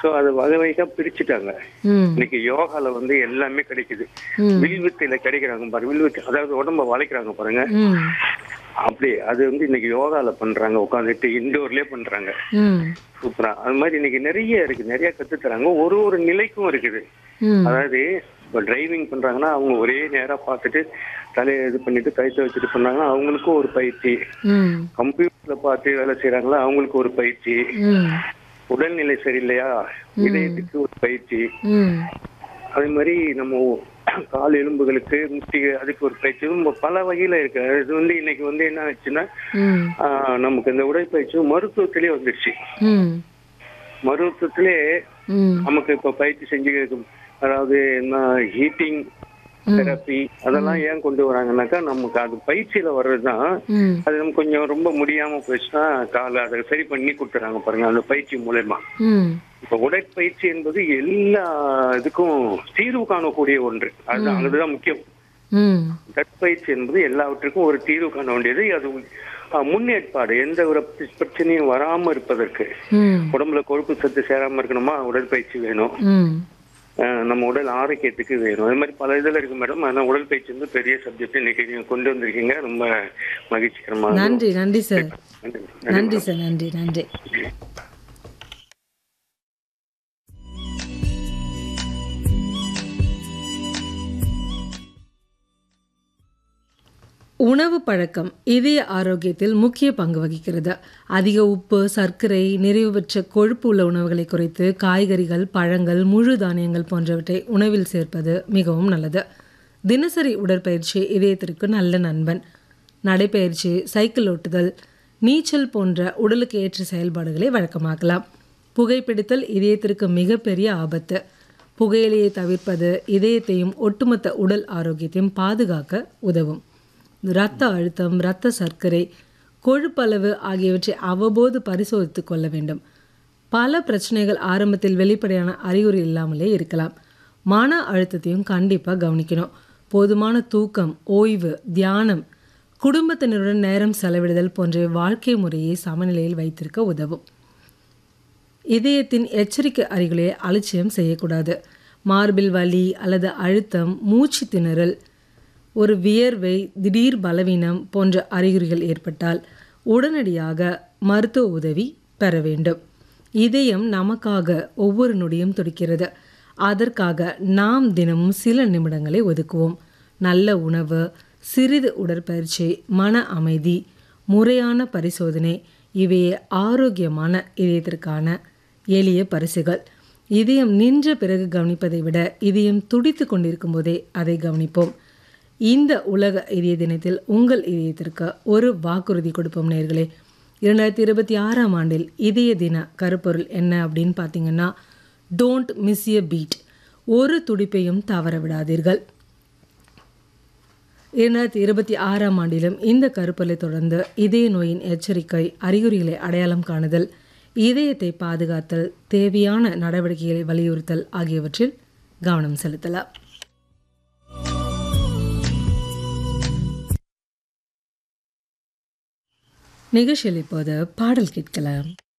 So அது வகை வகையா பிரிச்சுட்டாங்க ம் இன்னைக்கு யோகால வந்து எல்லாமே கிடைக்குது ம். வில்வித்தையில கிடைக்கிறாங்க பாருங்க வில்வித்தை அதாவது உடம்ப வளைக்கிறாங்க பாருங்க ம் அப்படி அது வந்து இன்னைக்கு யோகால பண்றாங்க உட்காந்துட்டு இண்டோர்லயே பண்றாங்க ம் சூப்பரா அது மாதிரி இன்னைக்கு நிறைய இருக்கு நிறைய கத்து தராங்க ஒரு ஒரு நிலைக்கும் இருக்குது ம் அதாவது இப்போ டிரைவிங் பண்றாங்கன்னா அவங்க ஒரே நேரா பார்த்துட்டு தலையை இது பண்ணிட்டு கழுத்தை வச்சுட்டு பண்ணாங்கன்னா அவங்களுக்கும் ஒரு பயிற்சி ம் கம்ப்யூட்டர்ல பார்த்து வேலை செய்யறாங்களா அவங்களுக்கு ஒரு பயிற்சி ம் உடல்நிலை சரியில்லையா இதயத்துக்கு ஒரு பயிற்சி ம் அதே மாதிரி நம்ம கால் எலும்புகளுக்கு முட்டி அதுக்கு ஒரு பயிற்சி ரொம்ப பல வகையில இருக்கு இது வந்து இன்னைக்கு வந்து என்ன ஆச்சுன்னா ம் ஆஹ், நமக்கு இந்த உடற்பயிற்சி மருத்துவத்திலே வந்துடுச்சு ம் மருத்துவத்திலே ம் நமக்கு இப்ப பயிற்சி செஞ்சு அதாவது என்ன ஹீட்டிங் தெரப்பி அதெல்லாம் ஏன் கொண்டு வராங்கன்னாக்கா நமக்கு அது பயிற்சியில வர்றதுதான் ம் அது நமக்கு கொஞ்சம் ரொம்ப முடியாம போச்சுன்னா காலை அதை சரி பண்ணி கொடுத்துறாங்க பாருங்க அந்த பயிற்சி மூலயமா ம் இப்ப உடற்பயிற்சி என்பது எல்லா இதுக்கும் தீர்வு காணக்கூடிய ஒன்று அதுதான் அதுதான் முக்கியம் ம் உடற்பயிற்சி என்பது எல்லாவற்றுக்கும் ஒரு தீர்வு காண வேண்டியது அது அஹ், முன்னேற்பாடு எந்த ஒரு பிரச்சனையும் வராம இருப்பதற்கு ம் உடம்புல கொழுப்பு சத்து சேராம இருக்கணுமா உடற்பயிற்சி வேணும் ம் அஹ், நம்ம உடல் ஆரோக்கியத்துக்கு வேணும் அது மாதிரி பல இதுல இருக்கு மேடம் ஆனா உடற்பயிற்சி வந்து பெரிய சப்ஜெக்ட் இன்னைக்கு நீங்க கொண்டு வந்திருக்கீங்க ரொம்ப மகிழ்ச்சிகரமா இருக்கு. நன்றி நன்றி சார் நன்றி. நன்றி சார் நன்றி நன்றி உணவு பழக்கம் இதய ஆரோக்கியத்தில் முக்கிய பங்கு வகிக்கிறது அதிக உப்பு சர்க்கரை நிறைவு பெற்ற கொழுப்பு உள்ள உணவுகளை குறைத்து காய்கறிகள் பழங்கள் முழு தானியங்கள் போன்றவற்றை உணவில் சேர்ப்பது மிகவும் நல்லது தினசரி உடற்பயிற்சி இதயத்திற்கு நல்ல நண்பன் நடைப்பயிற்சி சைக்கிள் ஓட்டுதல் நீச்சல் போன்ற உடலுக்கு ஏற்ற செயல்பாடுகளை வழக்கமாக்கலாம் புகைப்பிடித்தல் இதயத்திற்கு மிகப்பெரிய ஆபத்து புகையிலையை தவிர்ப்பது இதயத்தையும் ஒட்டுமொத்த உடல் ஆரோக்கியத்தையும் பாதுகாக்க உதவும் இரத்த அழுத்தம் இரத்த சர்க்கரை கொழுப்பளவு ஆகியவற்றை அவ்வப்போது பரிசோதித்துக் கொள்ள வேண்டும் பல பிரச்சனைகள் ஆரம்பத்தில் வெளிப்படையான அறிகுறி இல்லாமலே இருக்கலாம் மன அழுத்தத்தையும் கண்டிப்பாக கவனிக்கணும் போதுமான தூக்கம் ஓய்வு தியானம் குடும்பத்தினருடன் நேரம் செலவிடுதல் போன்ற வாழ்க்கை முறையை சமநிலையில் வைத்திருக்க உதவும் இதயத்தின் எச்சரிக்கை அறிகுறியை அலட்சியம் செய்யக்கூடாது மார்பில் வலி அல்லது அழுத்தம் மூச்சு திணறல் ஒரு வியர்வை திடீர் பலவீனம் போன்ற அறிகுறிகள் ஏற்பட்டால் உடனடியாக மருத்துவ உதவி பெற வேண்டும் இதயம் நமக்காக ஒவ்வொரு நொடியும் துடிக்கிறது அதற்காக நாம் தினமும் சில நிமிடங்களை ஒதுக்குவோம் நல்ல உணவு சிறிது உடற்பயிற்சி மன அமைதி முறையான பரிசோதனை இவையே ஆரோக்கியமான இதயத்திற்கான எளிய பரிசுகள் இதயம் நின்ற பிறகு கவனிப்பதை விட இதயம் துடித்து கொண்டிருக்கும் போதே அதை கவனிப்போம் இந்த உலக இதய தினத்தில் உங்கள் இதயத்திற்கு ஒரு வாக்குறுதி கொடுப்போம் நேர்களே இரண்டாயிரத்தி இருபத்தி ஆறாம் ஆண்டில் இதய தின கருப்பொருள் என்ன அப்படின்னு பார்த்தீங்கன்னா டோன்ட் மிஸ் எ பீட் ஒரு துடிப்பையும் தவற விடாதீர்கள் இரண்டாயிரத்தி இருபத்தி ஆறாம் ஆண்டிலும் இந்த கருப்பொருளை தொடர்ந்து இதய நோயின் எச்சரிக்கை அறிகுறிகளை அடையாளம் காணுதல் இதயத்தை பாதுகாத்தல் தேவையான நடவடிக்கைகளை வலியுறுத்தல் ஆகியவற்றில் கவனம் செலுத்தலாம் நிகழ்ச்சியில் இப்போது பாடல் கேட்கலாம்